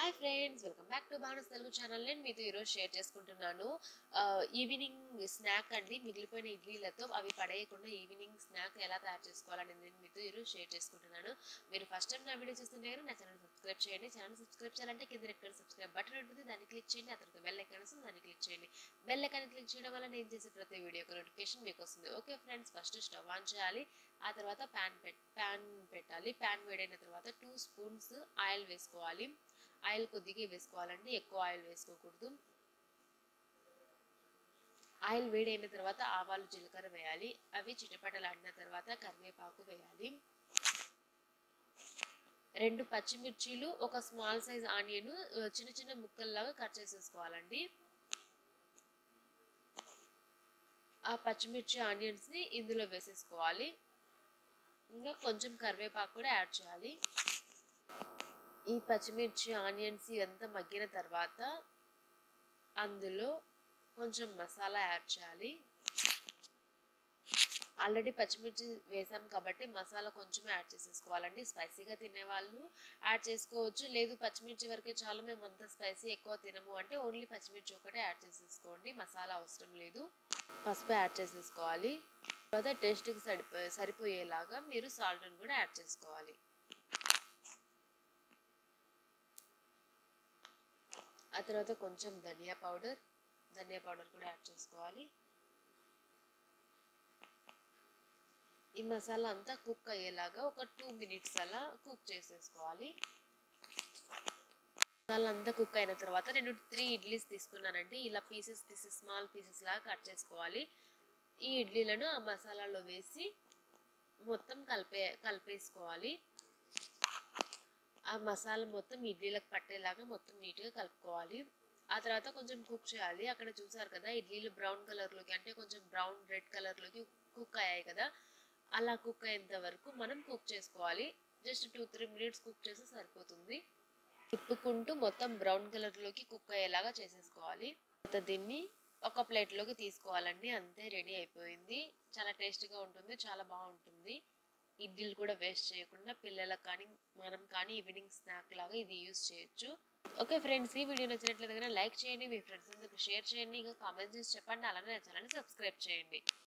hi friends welcome back to Bharat Telugu channel నేను మీతో ఈరోజు షేర్ చేసుకుంటున్నాను ఆ, ఈవినింగ్ స్నాక్ అండి మిగిలిపోయిన ఇడ్లీలతో అవి పడేయకుండా ఈవినింగ్ స్నాక్ ఎలా తయారు చేసుకోవాలని నేను మీతో ఈరోజు షేర్ చేసుకుంటున్నాను మీరు ఫస్ట్ టైం నా వీడియో చూస్తుంటే నా ఛానల్ సబ్స్క్రైబ్ చేయండి ఛానల్ సబ్స్క్రైబ్ చేయాలంటే కింద రెడ్ కలర్ సబ్స్క్రైబ్ బటన్ ఉంటుంది దాన్ని క్లిక్ చేయండి ఆ తర్వాత బెల్ ఐకాన్ వస్తుంది దాన్ని క్లిక్ చేయండి బెల్ ఐకాన్ క్లిక్ చేయడం వల్ల నేను చేసే ప్రతి వీడియో నోటిఫికేషన్ మీకు వస్తుంది okay friends first stove on చేయాలి ఆ తర్వాత ప్యాన్ పెట్ ప్యాన్ పెట్టాలి ప్యాన్ వేడైన తర్వాత టూ స్పూన్స్ ఆయిల్ వేసుకోవాలి ఆయిల్ కొద్దిగా వేసుకోవాలండి ఎక్కువ ఆయిల్ వేసుకోకూడదు ఆయిల్ వేడైన తర్వాత ఆవాలు జీలకర్ర వేయాలి అవి చిటపటలాడిన తర్వాత కరివేపాకు వేయాలి రెండు పచ్చిమిర్చీలు ఒక స్మాల్ సైజ్ ఆనియన్ చిన్న చిన్న ముక్కల్లాగా కట్ చేసేసుకోవాలండి ఆ పచ్చిమిర్చి ఆనియన్స్ని ఇందులో వేసేసుకోవాలి ఇంకా కొంచెం కరివేపాకు కూడా యాడ్ చేయాలి ఈ పచ్చిమిర్చి ఆనియన్స్ ఇదంతా మగ్గిన తర్వాత అందులో కొంచెం మసాలా యాడ్ చేయాలి ఆల్రెడీ పచ్చిమిర్చి వేసాం కాబట్టి మసాలా కొంచెం యాడ్ చేసేసుకోవాలండి స్పైసీగా తినేవాళ్ళు యాడ్ చేసుకోవచ్చు లేదు పచ్చిమిర్చి వరకే చాలు మేము అంత స్పైసీ ఎక్కువ తినము అంటే ఓన్లీ పచ్చిమిర్చి ఒకటే యాడ్ చేసేసుకోండి మసాలా అవసరం లేదు పసుపు యాడ్ చేసేసుకోవాలి తర్వాత టేస్ట్కి సరిపో సరిపోయేలాగా మీరు సాల్ట్ని కూడా యాడ్ చేసుకోవాలి ఆ తర్వాత కొంచెం ధనియా పౌడర్ ధనియా పౌడర్ కూడా యాడ్ చేసుకోవాలి ఈ మసాలా అంతా కుక్ అయ్యేలాగా ఒక టూ మినిట్స్ అలా కుక్ చేసేసుకోవాలి మసాలా అంతా కుక్ అయిన తర్వాత నేను త్రీ ఇడ్లీస్ తీసుకున్నానండి ఇలా పీసెస్ పీసెస్ స్మాల్ పీసెస్ లాగా కట్ చేసుకోవాలి ఈ ఇడ్లీలను ఆ మసాలాలో వేసి మొత్తం కలిపే కలిపేసుకోవాలి ఆ మసాలా మొత్తం ఇడ్లీలకు పట్టేలాగా మొత్తం నీట్గా కలుపుకోవాలి ఆ తర్వాత కొంచెం కుక్ చేయాలి అక్కడ చూసారు కదా ఇడ్లీలు బ్రౌన్ కలర్లోకి అంటే కొంచెం బ్రౌన్ రెడ్ కలర్లోకి కుక్ అయ్యాయి కదా అలా కుక్ అయ్యేంత వరకు మనం కుక్ చేసుకోవాలి just two three minutes cook చేస్తే సరిపోతుంది తిప్పుకుంటూ మొత్తం బ్రౌన్ కలర్లోకి కుక్ అయ్యేలాగా చేసేసుకోవాలి తర్వాత దీన్ని ఒక ప్లేట్లోకి తీసుకోవాలండి అంతే రెడీ అయిపోయింది చాలా టేస్టీగా ఉంటుంది చాలా బాగుంటుంది ఇడ్లీలు కూడా వేస్ట్ చేయకుండా పిల్లలకు కానీ మనం కానీ ఈవినింగ్ స్నాక్ లాగా ఇది యూస్ చేయొచ్చు ఓకే ఫ్రెండ్స్ ఈ వీడియో నచ్చినట్లయితే లైక్ చేయండి మీ ఫ్రెండ్స్ అందరికి షేర్ చేయండి ఇంకా కామెంట్స్ చేసి చెప్పండి అలానే నా ఛానల్ని సబ్స్క్రైబ్ చేయండి